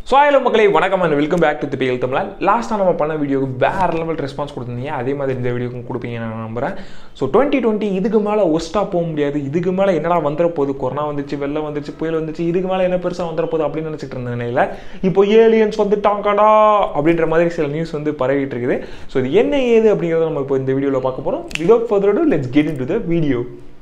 so hello மக்களே வணக்கம் and welcome back to the பேல் தமிழா லாஸ்ட்டாக நம்ம பண்ண வீடியோக்கு வேறு லெவல் ரெஸ்பான்ஸ் கொடுத்துருந்தீங்க அதே மாதிரி இந்த வீடியோக்கும் கொடுப்பீங்க நான் நம்புறேன் ஸோ டுவெண்ட்டி டுவெண்ட்டி இதுக்கு மேலே ஒஸ்ட்டாக போக முடியாது இதுக்கு மேலே என்னடா வந்துட போகுது கொரோனா வந்துச்சு வெள்ளம் வந்துச்சு புயல் வந்துச்சு இதுக்கு மேலே என்ன பெருசாக வந்துட போகுது அப்படின்னு நினச்சிட்டு இருந்த நிலையில் இப்போ ஏலியன்ஸ் வந்துட்டாங்கடா அப்படின்ற மாதிரி சில நியூஸ் வந்து பரவிட்டு இருக்குது ஸோ இது என்ன ஏது அப்படிங்கிறத நம்ம இப்போ இந்த வீடியோவில் பார்க்க போகிறோம் without further ado let's get in to the video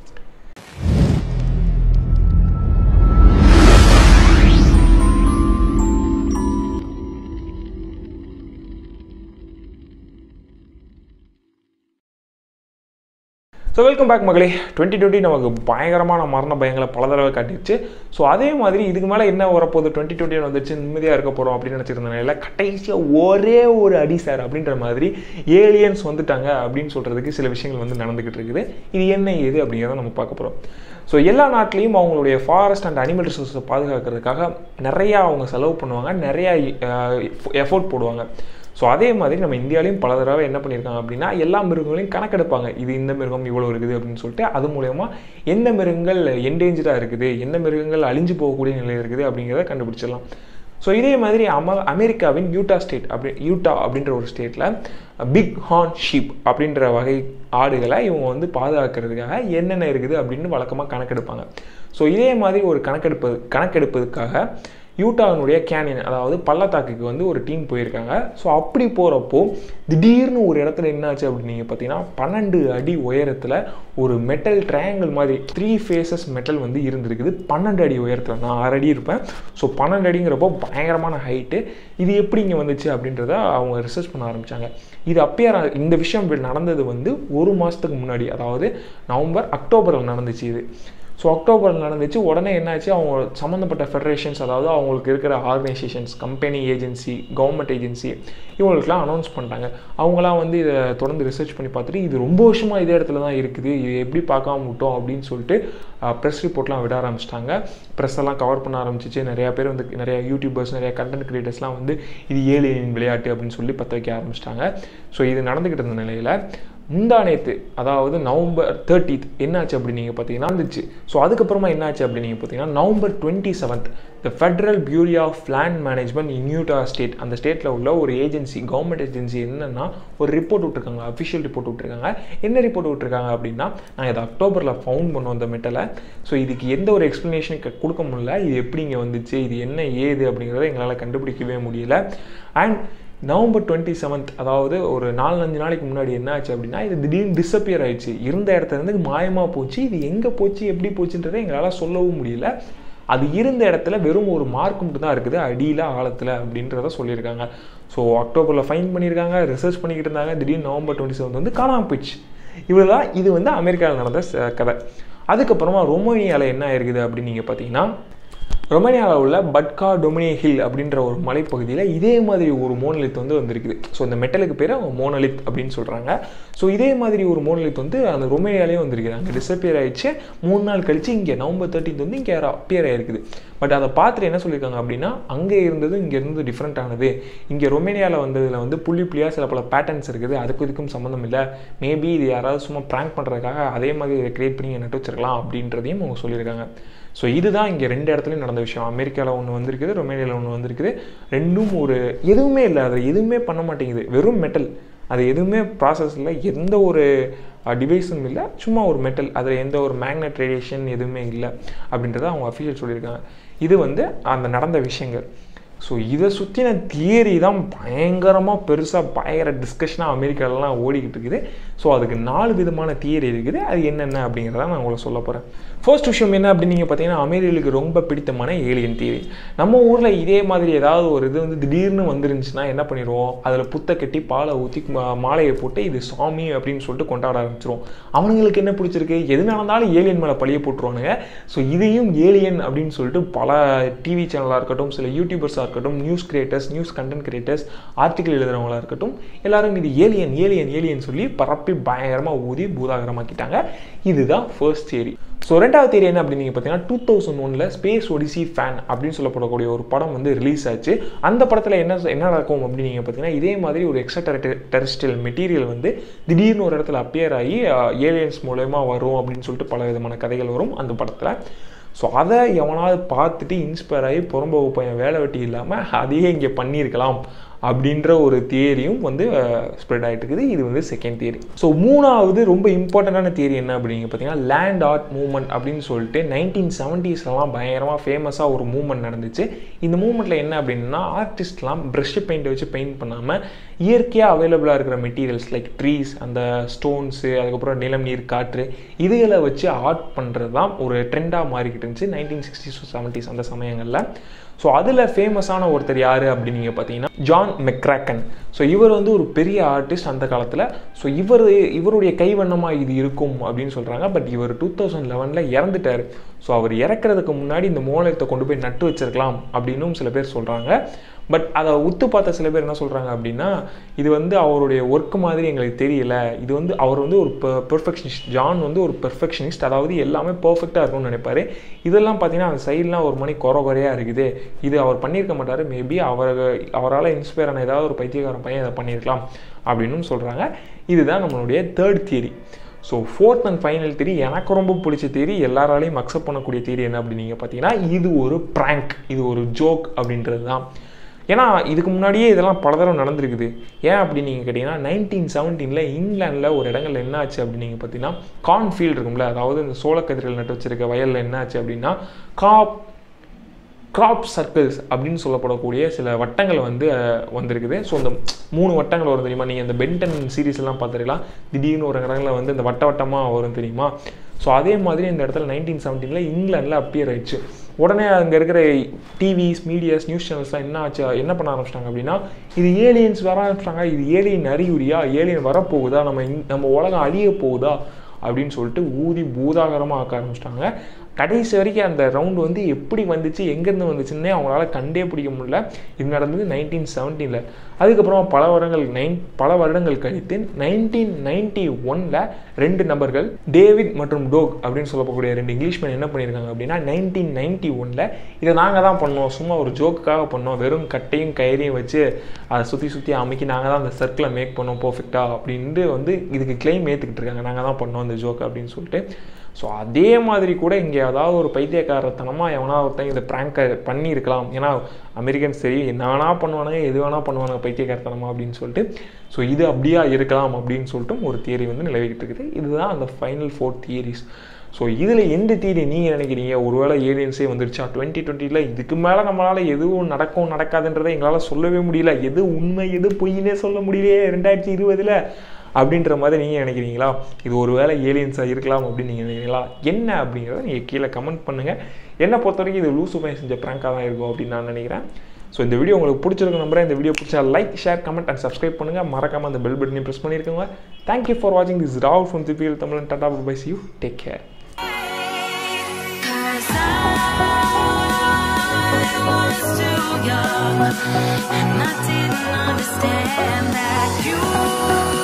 so welcome back மகளே டுவெண்ட்டி டுவெண்ட்டி நமக்கு பயங்கரமான மரண பயங்களை பல தடவை காட்டிடுச்சு ஸோ அதே மாதிரி இதுக்கு மேலே என்ன வரப்போகுது டுவெண்ட்டி டுவெண்ட்டி வந்துச்சு நிம்மதியாக இருக்க போகிறோம் அப்படின்னு நினச்சிருந்த நிலையில் கடைசியாக ஒரே ஒரு அடி சார் அப்படின்ற மாதிரி ஏலியன்ஸ் வந்துட்டாங்க அப்படின்னு சொல்கிறதுக்கு சில விஷயங்கள் வந்து நடந்துக்கிட்டு இருக்குது இது என்ன ஏது அப்படிங்கிறத நம்ம பார்க்க போகிறோம் ஸோ எல்லா நாட்டிலையும் அவங்களுடைய ஃபாரஸ்ட் அண்ட் அனிமல் ரிசோர்ஸை பாதுகாக்கிறதுக்காக நிறையா அவங்க செலவு பண்ணுவாங்க நிறையா எஃபோர்ட் போடுவாங்க ஸோ அதே மாதிரி நம்ம இந்தியாலையும் பல தடவை என்ன பண்ணியிருக்காங்க அப்படின்னா எல்லா மிருகங்களையும் கணக்கெடுப்பாங்க இது இந்த மிருகம் இவ்வளோ இருக்குது அப்படின்னு சொல்லிட்டு அது மூலயமா எந்த மிருகங்கள் என்டேஞ்சராக இருக்குது எந்த மிருகங்கள் அழிஞ்சு போகக்கூடிய நிலையில் இருக்குது அப்படிங்கிறத கண்டுபிடிச்சிடலாம் ஸோ இதே மாதிரி அம அமெரிக்காவின் யூட்டா ஸ்டேட் அப்படி யூட்டா அப்படின்ற ஒரு ஸ்டேட்டில் பிக் ஹார்ன் ஷீப் அப்படின்ற வகை ஆடுகளை இவங்க வந்து பாதுகாக்கிறதுக்காக என்னென்ன இருக்குது அப்படின்னு வழக்கமாக கணக்கெடுப்பாங்க ஸோ இதே மாதிரி ஒரு கணக்கெடுப்பது கணக்கெடுப்பதுக்காக யூட்டாவினுடைய கேனியன் அதாவது பள்ளத்தாக்குக்கு வந்து ஒரு டீம் போயிருக்காங்க ஸோ அப்படி போகிறப்போ திடீர்னு ஒரு இடத்துல என்னாச்சு அப்படின்னு நீங்கள் பார்த்தீங்கன்னா பன்னெண்டு அடி உயரத்தில் ஒரு மெட்டல் ட்ரையாங்கிள் மாதிரி த்ரீ ஃபேஸஸ் மெட்டல் வந்து இருந்திருக்குது பன்னெண்டு அடி உயரத்தில் நான் ஆறு அடி இருப்பேன் ஸோ பன்னெண்டு அடிங்கிறப்போ பயங்கரமான ஹைட்டு இது எப்படி இங்கே வந்துச்சு அப்படின்றத அவங்க ரிசர்ச் பண்ண ஆரம்பித்தாங்க இது அப்பியர் இந்த விஷயம் நடந்தது வந்து ஒரு மாதத்துக்கு முன்னாடி அதாவது நவம்பர் அக்டோபரில் நடந்துச்சு இது ஸோ அக்டோபரில் நடந்துச்சு உடனே என்னாச்சு அவங்க சம்மந்தப்பட்ட ஃபெடரேஷன்ஸ் அதாவது அவங்களுக்கு இருக்கிற organisations company agency government agency இவங்களுக்குலாம் அனௌன்ஸ் பண்ணிட்டாங்க அவங்களாம் வந்து இதை தொடர்ந்து ரிசர்ச் பண்ணி பார்த்துட்டு இது ரொம்ப வருஷமாக இதே இடத்துல தான் இருக்குது இது எப்படி பார்க்காம விட்டோம் அப்படின்னு சொல்லிட்டு ப்ரெஸ் ரிப்போர்ட்லாம் விட ஆரம்பிச்சிட்டாங்க ப்ரெஸ் எல்லாம் கவர் பண்ண ஆரம்பிச்சிச்சு நிறையா பேர் வந்து நிறையா யூடியூபர்ஸ் நிறையா கண்டென்ட் கிரியேட்டர்ஸ்லாம் வந்து இது ஏலியன் விளையாட்டு அப்படின்னு சொல்லி பற்ற வைக்க ஆரம்பிச்சிட்டாங்க ஸோ இது நடந்துக்கிட்டு இருந்த நிலையில் முந்தா நேற்று அதாவது நவம்பர் தேர்ட்டித் என்னாச்சு அப்படின்னு நீங்கள் பார்த்தீங்கன்னா இருந்துச்சு ஸோ அதுக்கப்புறமா என்னாச்சு அப்படின்னு நீங்கள் பார்த்தீங்கன்னா November twenty seventh the federal bureau of land management in Utah state அந்த ஸ்டேட்டில் உள்ள ஒரு ஏஜென்சி கவர்மெண்ட் ஏஜென்சி என்னென்னா ஒரு ரிப்போர்ட் விட்டுருக்காங்க அஃபிஷியல் ரிப்போர்ட் விட்டுருக்காங்க என்ன ரிப்போர்ட் விட்டுருக்காங்க அப்படின்னா நான் இதை அக்டோபரில் ஃபவுண்ட் பண்ணோம் அந்த மெட்டலை ஸோ இதுக்கு எந்த ஒரு எக்ஸ்ப்ளனேஷன் கொடுக்க முடியல இது எப்படி இங்கே வந்துச்சு இது என்ன ஏது அப்படிங்கிறத எங்களால் கண்டுபிடிக்கவே முடியல அண்ட் நவம்பர் டுவெண்ட்டி செவன்த் அதாவது ஒரு நாலு அஞ்சு நாளைக்கு முன்னாடி என்ன ஆச்சு அப்படின்னா இது திடீர்னு டிஸப்பியர் ஆயிடுச்சு இருந்த இடத்துல இருந்து மாயமாக போச்சு இது எங்கே போச்சு எப்படி போச்சுன்றதை எங்களால் சொல்லவும் முடியல அது இருந்த இடத்துல வெறும் ஒரு மார்க் மட்டும் தான் இருக்குது அடியில் ஆழத்தில் அப்படின்றத சொல்லியிருக்காங்க ஸோ அக்டோபரில் ஃபைன் பண்ணியிருக்காங்க ரிசர்ச் பண்ணிக்கிட்டு இருந்தாங்க திடீர்னு நவம்பர் டுவெண்ட்டி செவன்த் வந்து காணாமல் போயிடுச்சு இவ்வளோ தான் இது வந்து அமெரிக்காவில் நடந்த கதை அதுக்கப்புறமா ரொமேனியாவில் என்ன ஆயிருக்குது அப்படின்னு நீங்கள் பார்த்தீங்கன்னா ரொமேனியாவில் உள்ள பட்கா டொமினே ஹில் அப்படின்ற ஒரு மலைப்பகுதியில் இதே மாதிரி ஒரு மோனலித் வந்து வந்திருக்குது ஸோ இந்த மெட்டலுக்கு பேர் அவங்க மோனலித் அப்படின்னு சொல்கிறாங்க ஸோ இதே மாதிரி ஒரு மோனலித் வந்து அந்த ரொமேனியாலேயும் வந்திருக்குது அங்கே டிஸப்பியர் ஆயிடுச்சு மூணு நாள் கழிச்சு இங்கே நவம்பர் தேர்ட்டின்த் வந்து இங்கே அப்பியர் ஆயிருக்குது பட் அதை பார்த்துட்டு என்ன சொல்லியிருக்காங்க அப்படின்னா அங்கே இருந்தது இங்கே இருந்து டிஃப்ரெண்ட் ஆனது இங்கே ரொமேனியாவில் வந்ததில் வந்து புள்ளி புள்ளியாக சில பல பேட்டர்ன்ஸ் இருக்குது அதுக்கும் இதுக்கும் சம்மந்தம் இல்லை மேபி இது யாராவது சும்மா ப்ராங்க் பண்ணுறதுக்காக அதே மாதிரி இதை க்ரியேட் பண்ணி நட்டு வச்சிருக்கலாம் அப்படின்றதையும் அவங்க சொல்லியிருக்காங்க ஸோ இதுதான் இங்கே ரெண்டு இடத்துலையும் நடந்த விஷயம் அமெரிக்காவில் ஒன்று வந்திருக்குது ரொமேனியாவில் ஒன்று வந்திருக்குது ரெண்டும் ஒரு எதுவுமே இல்லை அதில் எதுவுமே பண்ண மாட்டேங்குது வெறும் மெட்டல் அது எதுவுமே ப்ராசஸில் எந்த ஒரு டிவைஸும் இல்லை சும்மா ஒரு மெட்டல் அதில் எந்த ஒரு மேக்னெட் ரேடியேஷன் எதுவுமே இல்லை அப்படின்றத அவங்க அஃபிஷியல் சொல்லியிருக்காங்க இது வந்து அந்த நடந்த விஷயங்கள் ஸோ இதை சுற்றின தியரி தான் பயங்கரமாக பெருசாக பயங்கர டிஸ்கஷனாக அமெரிக்காலலாம் ஓடிக்கிட்டு இருக்குது ஸோ அதுக்கு நாலு விதமான தியரி இருக்குது அது என்னென்ன அப்படிங்கிறத நான் உங்களை சொல்ல போகிறேன் ஃபர்ஸ்ட் விஷயம் என்ன அப்படின்னு நீங்கள் பார்த்தீங்கன்னா அமெரிக்கர்களுக்கு ரொம்ப பிடித்தமான ஏலியன் தியரி நம்ம ஊரில் இதே மாதிரி ஏதாவது ஒரு இது வந்து திடீர்னு வந்துருந்துச்சுன்னா என்ன பண்ணிடுவோம் அதில் புத்த கட்டி பாலை ஊற்றி மாலையை போட்டு இது சாமி அப்படின்னு சொல்லிட்டு கொண்டாட ஆரம்பிச்சிருவோம் அவனுங்களுக்கு என்ன பிடிச்சிருக்கு எது நடந்தாலும் ஏலியன் மேலே பழிய போட்டுருவானுங்க ஸோ இதையும் ஏலியன் அப்படின்னு சொல்லிட்டு பல டிவி சேனலாக இருக்கட்டும் சில யூடியூபர்ஸாக இருக்கட்டும் news creators news content creators article எழுதுறவங்களா இருக்கட்டும் எல்லாரும் இது ஏலியன் ஏலியன் ஏலியன் சொல்லி பரப்பி பயங்கரமாக ஊதி பூதாகரமாக்கிட்டாங்க இதுதான் ஃபர்ஸ்ட் தியரி ஸோ ரெண்டாவது தேதி என்ன அப்படின்னு நீங்கள் பார்த்தீங்கன்னா டூ தௌசண்ட் ஒனில் ஸ்பேஸ் ஒடிசி ஃபேன் அப்படின்னு சொல்லப்படக்கூடிய ஒரு படம் வந்து ரிலீஸ் ஆச்சு அந்த படத்தில் என்ன என்ன நடக்கும் அப்படின்னு நீங்கள் பார்த்தீங்கன்னா இதே மாதிரி ஒரு எக்ஸ்ட்ரா டெரிஸ்டியல் மெட்டீரியல் வந்து திடீர்னு ஒரு இடத்துல அப்பியர் ஆகி ஏலியன்ஸ் மூலயமா வரும் அப்படின்னு சொல்லிட்டு பல விதமான கதைகள் வரும் அந்த படத்தில் ஸோ அதை எவனாவது பார்த்துட்டு இன்ஸ்பயர் ஆகி புறம்போக்கு பையன் வேலை வெட்டி இல்லாமல் அதையே இங்கே பண்ணியிருக்கலாம் அப்படின்ற ஒரு தியரியும் வந்து ஸ்ப்ரெட் ஆகிட்டு இருக்குது இது வந்து செகண்ட் தியரி ஸோ மூணாவது ரொம்ப இம்பார்ட்டண்ட்டான தியரி என்ன அப்படிங்க பார்த்தீங்கன்னா லேண்ட் ஆர்ட் மூவ்மெண்ட் அப்படின்னு சொல்லிட்டு நைன்டீன் செவன்ட்டீஸ்லாம் பயங்கரமாக ஃபேமஸாக ஒரு மூவ்மெண்ட் நடந்துச்சு இந்த மூவ்மெண்ட்டில் என்ன அப்படின்னா ஆர்டிஸ்ட்லாம் ப்ரஷ் பெயிண்ட் வச்சு பெயிண்ட் பண்ணாமல் இயற்கையாக அவைலபிளாக இருக்கிற மெட்டீரியல்ஸ் லைக் ட்ரீஸ் அந்த ஸ்டோன்ஸு அதுக்கப்புறம் நிலம் நீர் காற்று இதுகளை வச்சு ஆர்ட் பண்ணுறது தான் ஒரு ட்ரெண்டாக மாறிக்கிட்டு இருந்துச்சு நைன்டீன் சிக்ஸ்டீஸ் செவன்ட்டீஸ் அந்த சமயங்களில் ஸோ அதில் ஃபேமஸான ஒருத்தர் யார் அப்படின்னு நீங்கள் பார்த்தீங்கன்னா ஜான் மெக்ராக்கன் ஸோ இவர் வந்து ஒரு பெரிய ஆர்டிஸ்ட் அந்த காலத்தில் ஸோ இவர் இவருடைய கைவண்ணமாக இது இருக்கும் அப்படின்னு சொல்கிறாங்க பட் இவர் டூ தௌசண்ட் லெவனில் இறந்துட்டார் ஸோ அவர் இறக்குறதுக்கு முன்னாடி இந்த மோலத்தை கொண்டு போய் நட்டு வச்சிருக்கலாம் அப்படின்னும் சில பேர் சொல்கிறாங்க பட் அதை உத்து பார்த்த சில பேர் என்ன சொல்கிறாங்க அப்படின்னா இது வந்து அவருடைய ஒர்க் மாதிரி எங்களுக்கு தெரியல இது வந்து அவர் வந்து ஒரு பெர்ஃபெக்ஷனிஸ்ட் ஜான் வந்து ஒரு பெர்ஃபெக்ஷனிஸ்ட் அதாவது எல்லாமே பர்ஃபெக்டாக இருக்கும்னு நினைப்பாரு இதெல்லாம் பார்த்தீங்கன்னா அந்த சைட்லாம் ஒரு மணி குறை குறையாக இருக்குது இது அவர் பண்ணியிருக்க மாட்டார் மேபி அவர் அவரால் இன்ஸ்பயர் ஆன ஏதாவது ஒரு பைத்தியக்காரன் பையன் இதை பண்ணியிருக்கலாம் அப்படின்னு சொல்கிறாங்க இதுதான் நம்மளுடைய third theory so fourth and final theory எனக்கு ரொம்ப பிடிச்ச தியரி எல்லாராலையும் அக்செப்ட் பண்ணக்கூடிய தியரி என்ன அப்படின்னு நீங்கள் பார்த்தீங்கன்னா இது ஒரு ப்ராங்க் இது ஒரு ஜோக் அப்படின்றது தான் ஏன்னா இதுக்கு முன்னாடியே இதெல்லாம் பல தடவை நடந்திருக்குது ஏன் அப்படின்னு நீங்கள் கேட்டிங்கன்னா நைன்டீன் செவன்டீனில் இங்கிலாண்டில் ஒரு இடங்கள்ல என்ன ஆச்சு அப்படின்னு நீங்கள் பார்த்தீங்கன்னா கார்ன்ஃபீல்டு இருக்கும்ல அதாவது இந்த சோளக்கதிர்கள் நட்டு வச்சிருக்க வயலில் என்ன ஆச்சு அப்படின்னா காப் கிராப் சர்க்கிள்ஸ் அப்படின்னு சொல்லப்படக்கூடிய சில வட்டங்கள் வந்து வந்திருக்குது ஸோ இந்த மூணு வட்டங்கள் வரும் தெரியுமா நீங்கள் இந்த பென்டன் சீரீஸ் எல்லாம் பார்த்துருக்கலாம் திடீர்னு ஒரு இடங்களில் வந்து இந்த வட்ட வட்டமாக வரும் தெரியுமா ஸோ அதே மாதிரி இந்த இடத்துல நைன்டீன் செவன்டீனில் இங்கிலாண்டில் அப்பியர் ஆயிடுச்சு உடனே அங்கே இருக்கிற டிவிஸ் மீடியாஸ் நியூஸ் சேனல்ஸ்லாம் என்ன ஆச்சு என்ன பண்ண ஆரம்பிச்சிட்டாங்க அப்படின்னா இது ஏலியன்ஸ் வர ஆரம்பிச்சிட்டாங்க இது ஏலியன் அறிகுறியா ஏலியன் வரப்போகுதா நம்ம நம்ம உலகம் அழிய போகுதா அப்படின்னு சொல்லிட்டு ஊதி பூதாகரமாக ஆக்க ஆரம்பிச்சிட்டாங்க கடைசி வரைக்கும் அந்த ரவுண்டு வந்து எப்படி வந்துச்சு எங்கேருந்து வந்துச்சுன்னே அவங்களால கண்டே பிடிக்க முடியல இது நடந்தது நைன்டீன் செவன்டீனில் அதுக்கப்புறம் பல வருடங்கள் நைன் பல வருடங்கள் கழித்து நைன்டீன் நைன்டி ஒனில் ரெண்டு நபர்கள் டேவிட் மற்றும் டோக் அப்படின்னு சொல்லக்கூடிய ரெண்டு இங்கிலீஷ்மேன் என்ன பண்ணியிருக்காங்க அப்படின்னா நைன்டீன் நைன்டி ஒனில் இதை நாங்கள் தான் பண்ணோம் சும்மா ஒரு ஜோக்குக்காக பண்ணோம் வெறும் கட்டையும் கயிறையும் வச்சு அதை சுற்றி சுற்றி அமைக்கி நாங்கள் தான் அந்த சர்க்கிளை மேக் பண்ணோம் பர்ஃபெக்டாக அப்படின்ட்டு வந்து இதுக்கு கிளைம் ஏற்றுக்கிட்டு இருக்காங்க நாங்கள் தான் பண்ணோம் இந்த ஜோக் அப்படின்னு சொல்லிட்டு ஸோ அதே மாதிரி கூட இங்கே ஏதாவது ஒரு பைத்தியக்காரத்தனமாக எவனா ஒருத்தன் இதை ப்ராங்கை பண்ணியிருக்கலாம் ஏன்னா அமெரிக்கன்ஸ் சரி என்ன வேணா பண்ணுவானுங்க எது வேணா பண்ணுவானுங்க பைத்தியக்காரத்தனமா அப்படின்னு சொல்லிட்டு ஸோ இது அப்படியா இருக்கலாம் அப்படின்னு சொல்லிட்டு ஒரு தியரி வந்து நிலவிக்கிட்டு இருக்குது இதுதான் அந்த ஃபைனல் ஃபோர் தியரிஸ் ஸோ இதில் எந்த தியரி நீங்கள் நினைக்கிறீங்க ஒருவேளை ஏலியன்ஸே வந்துருச்சா டுவெண்ட்டி டுவெண்ட்டியில் இதுக்கு மேலே நம்மளால் எதுவும் நடக்கும் நடக்காதுன்றதை எங்களால் சொல்லவே முடியல எது உண்மை எது பொய்னே சொல்ல முடியலையே ரெண்டாயிரத்தி இருபதில் அப்படின்ற மாதிரி நீங்கள் நினைக்கிறீங்களா இது ஒரு வேளை ஏலியன்ஸாக இருக்கலாம் அப்படின்னு நீங்கள் நினைக்கிறீங்களா என்ன அப்படிங்கிறத நீங்கள் கீழே கமெண்ட் பண்ணுங்கள் என்னை பொறுத்த வரைக்கும் இது லூசு பையன் செஞ்ச ப்ராங்காக தான் இருக்கும் அப்படின்னு நான் நினைக்கிறேன் ஸோ இந்த வீடியோ உங்களுக்கு பிடிச்சிருக்க நம்புறேன் இந்த வீடியோ பிடிச்சா like share comment and subscribe பண்ணுங்கள் மறக்காமல் அந்த பெல் பட்டனையும் ப்ரெஸ் பண்ணியிருக்கோங்க தேங்க்யூ ஃபார் வாட்சிங் this Rao from TPL Tamil tata bye see you take care Cause I was too young and I didn't understand that you